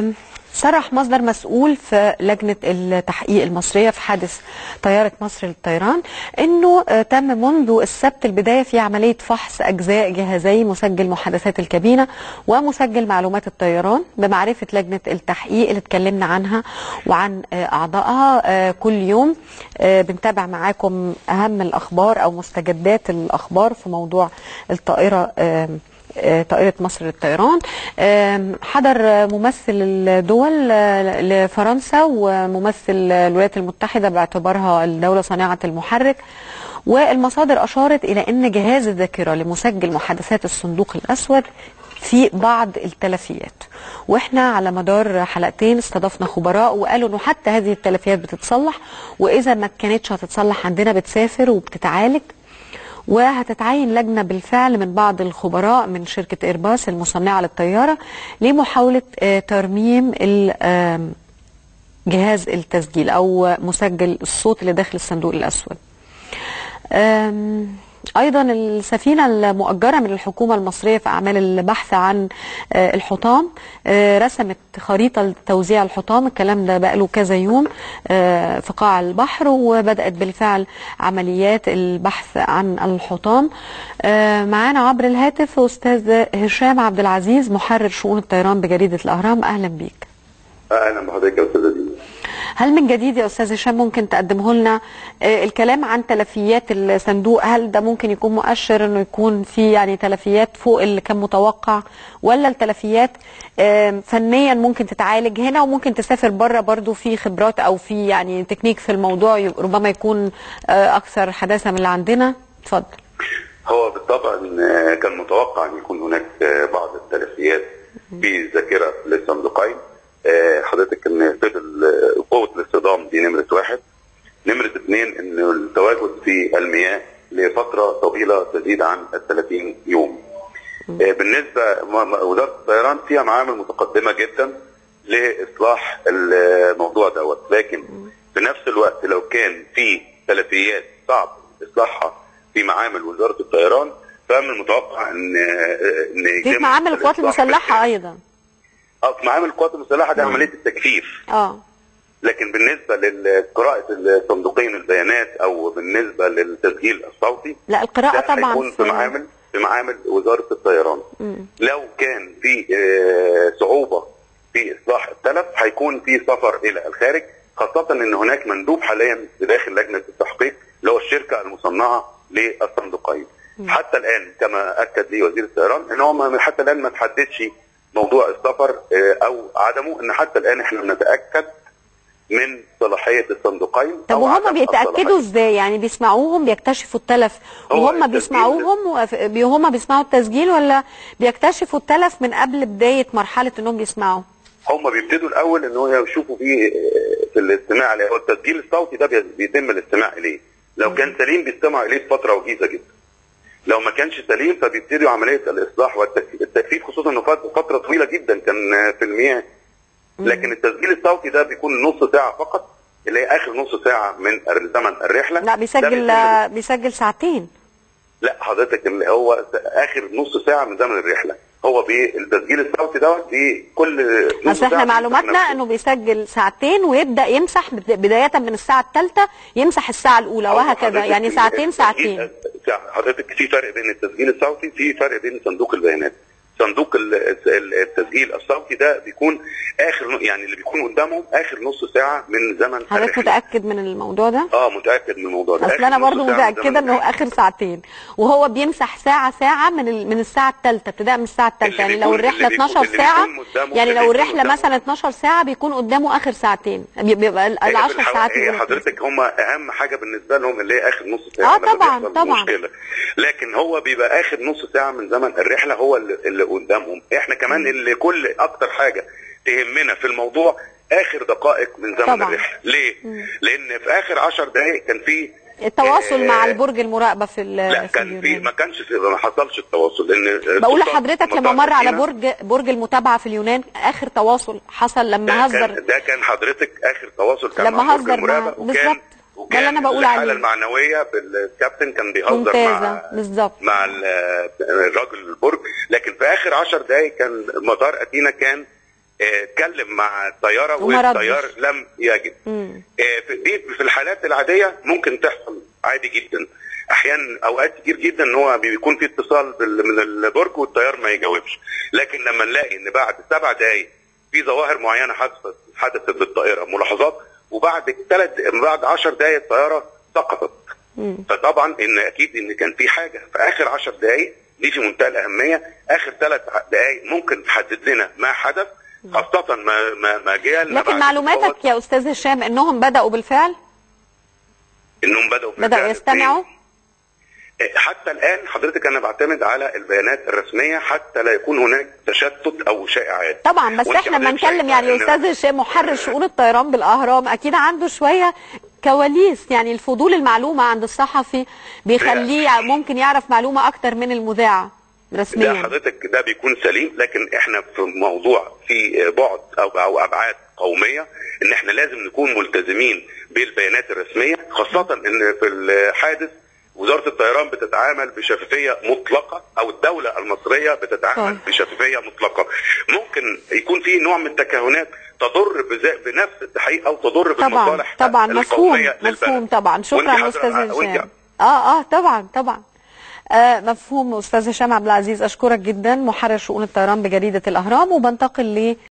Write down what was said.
آم، صرح مصدر مسؤول في لجنة التحقيق المصرية في حادث طيارة مصر للطيران انه آه، تم منذ السبت البداية في عملية فحص اجزاء جهازي مسجل محادثات الكابينة ومسجل معلومات الطيران بمعرفة لجنة التحقيق اللي اتكلمنا عنها وعن آه، اعضائها آه، كل يوم آه، بنتابع معاكم اهم الاخبار او مستجدات الاخبار في موضوع الطائرة آم، آه، طائرة مصر للطيران آم، حضر آه، ممثل الدول آه، لفرنسا وممثل آه، الولايات المتحدة باعتبارها الدولة صانعة المحرك والمصادر أشارت إلى أن جهاز الذاكرة لمسجل محادثات الصندوق الأسود في بعض التلفيات واحنا على مدار حلقتين استضفنا خبراء وقالوا انه حتى هذه التلفيات بتتصلح واذا ما كانتش هتتصلح عندنا بتسافر وبتتعالج وهتتعين لجنة بالفعل من بعض الخبراء من شركة إيرباص المصنعة للطيارة لمحاولة آه، ترميم ال- آم، جهاز التسجيل أو مسجل الصوت اللي داخل الصندوق الأسود آم، ايضا السفينه المؤجره من الحكومه المصريه في اعمال البحث عن آه، الحطام آه، رسمت خريطه لتوزيع الحطام الكلام ده بقى له كذا يوم آه، في قاع البحر وبدات بالفعل عمليات البحث عن الحطام آه، معانا عبر الهاتف استاذ هشام عبد العزيز محرر شؤون الطيران بجريده الاهرام اهلا بيك اهلا بحضرتك يا استاذه دينا هل من جديد يا استاذ هشام ممكن تقدمه لنا آه، الكلام عن تلفيات الصندوق هل ده ممكن يكون مؤشر انه يكون في يعني تلفيات فوق اللي كان متوقع ولا التلفيات آه، فنيا ممكن تتعالج هنا وممكن تسافر بره برضو في خبرات او في يعني تكنيك في الموضوع ي- ربما يكون آه، اكثر حداثه من اللي عندنا اتفضل هو بالطبع إن كان متوقع ان يكون هناك بعض التلفيات في ذاكره للصندوقين آه، حضرتك ان فضل قوه الاصطدام دي نمره واحد نمره اثنين ان التواجد في المياه لفتره طويله تزيد عن ال 30 يوم آه، بالنسبه م- م- وزاره الطيران فيها معامل متقدمه جدا لاصلاح الموضوع دوت لكن في نفس الوقت لو كان في تلفيات صعب اصلاحها في معامل وزاره الطيران فمن المتوقع ان ان في يتم معامل القوات الإصلاح المسلحه بالكامل. ايضا اه في معامل القوات المسلحه دي عمليه التجفيف اه لكن بالنسبه لقراءه الصندوقين البيانات او بالنسبه للتسجيل الصوتي لا القراءه ده طبعا هيكون في معامل في معامل وزاره الطيران لو كان في آه، صعوبه في اصلاح التلف هيكون في سفر الى الخارج خاصه ان هناك مندوب حاليا داخل لجنه التحقيق اللي هو الشركه المصنعه للصندوقين حتى الان كما اكد لي وزير الطيران ان هو ما- حتى الان ما تحددش موضوع السفر آه، او عدمه ان حتى الان احنا بنتاكد من صلاحيه الصندوقين طب أو وهم عدم بيتاكدوا الصلاحية. ازاي يعني بيسمعوهم بيكتشفوا التلف هو وهم التسجيل- بيسمعوهم وف- بي- هم بيسمعوا التسجيل ولا بيكتشفوا التلف من قبل بدايه مرحله انهم بيسمعوا هم بيبتدوا الاول ان هو يشوفوا فيه آه، في الاستماع اللي هو التسجيل الصوتي ده بي- بيتم الاستماع اليه لو كان سليم بيستمعوا اليه بفتره وجيزه جدا لو ما كانش سليم فبيبتدوا عمليه الاصلاح والتكثيف التكثيف خصوصا انه فات فتره طويله جدا كان آه، في المياه لكن التسجيل الصوتي ده بيكون نص ساعه فقط اللي هي اخر نص ساعه من زمن الرحله لا ده بيسجل بيتم- بيسجل ساعتين لا حضرتك اللي هو اخر نص ساعه من زمن الرحله هو بالتسجيل الصوتي دوت بكل نص اصل احنا ساعة معلوماتنا بنفسه. انه بيسجل ساعتين ويبدا يمسح بد- بدايه من الساعه الثالثه يمسح الساعه الاولى أو وهكذا حضرتك يعني ال- ساعتين التسجيل- ساعتين حضرتك في فرق بين التسجيل الصوتي في فرق بين صندوق البيانات صندوق ال- ال- التسجيل الصوتي ده بيكون اخر يعني اللي بيكون قدامهم اخر نص ساعه من زمن حضرتك الرحلة. متاكد من الموضوع ده اه متاكد من الموضوع ده اصل آخر انا نص برضو ساعة من متاكده زمن انه الرحلة. اخر ساعتين وهو بيمسح ساعه ساعه من ال... من الساعه الثالثه ابتداء من الساعه الثالثه اللي يعني لو بيكون- الرحله اللي بيكون- 12 اللي ساعه بيكون قدامه- يعني اللي لو بيكون الرحله قدامه. مثلا 12 ساعه بيكون قدامه اخر ساعتين بي- بيبقى ال هي 10 بالحقيقة ساعات هي يقولوا حضرتك هم اهم حاجه بالنسبه لهم اللي هي اخر نص ساعه آه لما طبعاً، بيحصل طبعاً. مشكله لكن هو بيبقى اخر نص ساعه من زمن الرحله هو اللي, اللي قدامهم احنا كمان اللي كل اكتر حاجه تهمنا في الموضوع اخر دقائق من زمن طبعاً. الرحله ليه لان في اخر 10 دقائق كان في التواصل آه، مع البرج المراقبه في ال- لا في كان في اليونان ما كانش في ما حصلش التواصل لان بقول سلطان لحضرتك لما مطار مر على مدينة برج برج المتابعه في اليونان اخر تواصل حصل لما ده هزر كان, ده كان حضرتك اخر تواصل كان لما مع برج هزر مع- المراقبة بالظبط. وكان ده اللي أنا بقول الحاله عليه. المعنويه بالكابتن كان بيهزر ممتازة، مع بالظبط. مع ال- الراجل البرج لكن في اخر 10 دقائق كان مطار اثينا كان آه، اتكلم مع الطياره وما ردش. والطيار لم يجد مم. آه، في- دي في الحالات العاديه ممكن تحصل عادي جدا احيانا اوقات كتير جدا ان هو بيكون في اتصال بال- من البرج والطيار ما يجاوبش لكن لما نلاقي ان بعد سبع دقائق في ظواهر معينه حدثت حدثت للطائره ملاحظات وبعد ثلاث بعد 10 دقائق الطياره سقطت مم. فطبعا ان اكيد ان كان في حاجه في اخر 10 دقائق دي في منتهى الاهميه اخر ثلاث دقائق ممكن تحدد لنا ما حدث خاصه ما ما ما جالنا لكن بعد معلوماتك الصوت يا استاذ هشام انهم بداوا بالفعل انهم بداوا في بداوا الفعل يستمعوا حتى الان حضرتك انا بعتمد على البيانات الرسميه حتى لا يكون هناك تشتت او شائعات طبعا بس وانت احنا لما حضرتك نتكلم شايفة يعني إن- استاذ هشام محرر شؤون الطيران بالاهرام اكيد عنده شويه كواليس يعني الفضول المعلومه عند الصحفي بيخليه ممكن يعرف معلومه اكتر من المذيع لا رسميا حضرتك ده بيكون سليم لكن احنا في موضوع في بعد او او ابعاد قوميه ان احنا لازم نكون ملتزمين بالبيانات الرسميه خاصه ان في الحادث وزاره الطيران بتتعامل بشفافيه مطلقه او الدوله المصريه بتتعامل طيب. بشفافيه مطلقه ممكن يكون في نوع من التكهنات تضر بذا- بنفس التحقيق او تضر طبعا بالمصالح طبعا مفهوم القوميه مفهوم للبلد. طبعا وانت شكرا حضر- استاذ وانت- هشام اه اه طبعا طبعا آه مفهوم استاذ هشام عبد العزيز اشكرك جدا محرر شؤون الطيران بجريده الاهرام وبنتقل ل